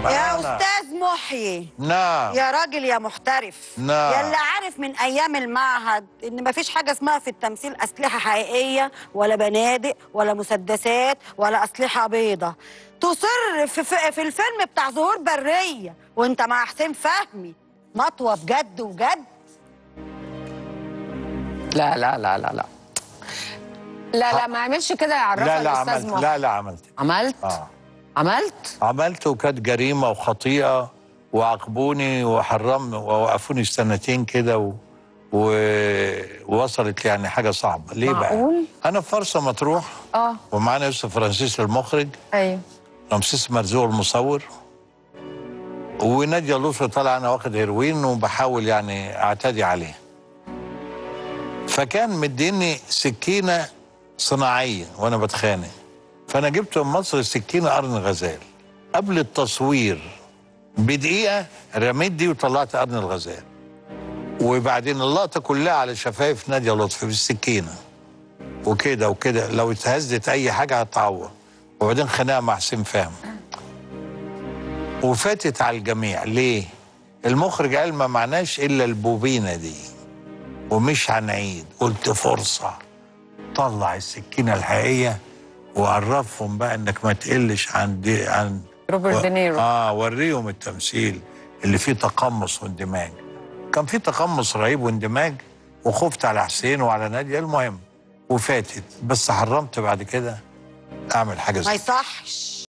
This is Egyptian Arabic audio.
يا معانا. استاذ محيي نعم يا راجل يا محترف نعم. يا اللي عارف من ايام المعهد ان مفيش حاجه اسمها في التمثيل اسلحه حقيقيه ولا بنادق ولا مسدسات ولا اسلحه بيضه تصر في, في, في الفيلم بتاع ظهور بريه وانت مع حسين فهمي مطوه بجد وجد لا لا لا لا لا لا لا ما عملش كده يعرفها لا لا الاستاذ عملت محي لا لا عملت عملت اه عملت عملت وكانت جريمه وخطيئه وعاقبوني وحرمني ووقفوني سنتين كده و... و... ووصلت لي يعني حاجه صعبه ليه معقول؟ بقى؟ انا في فرصه مطروح اه ومعانا يوسف فرانسيس المخرج ايوه رمسيس مرزوق المصور وناديه لطفي طالع انا واخد هيروين وبحاول يعني اعتدي عليه فكان مديني سكينه صناعيه وانا بتخانق فانا جبت من مصر سكينه قرن غزال قبل التصوير بدقيقه رميت دي وطلعت قرن الغزال وبعدين اللقطه كلها على شفايف ناديه لطفي بالسكينه وكده وكده لو اتهزت اي حاجه هتعور وبعدين خناقه مع حسين فهمي وفاتت على الجميع ليه؟ المخرج قال ما معناش الا البوبينه دي ومش هنعيد قلت فرصه طلع السكينه الحقيقيه وعرفهم بقى انك ما تقلش عن دي عن روبرت دينيرو. اه وريهم التمثيل اللي فيه تقمص واندماج كان فيه تقمص رهيب واندماج وخفت على حسين وعلى ناديه المهم وفاتت بس حرمت بعد كده اعمل حاجه ما زي يصحش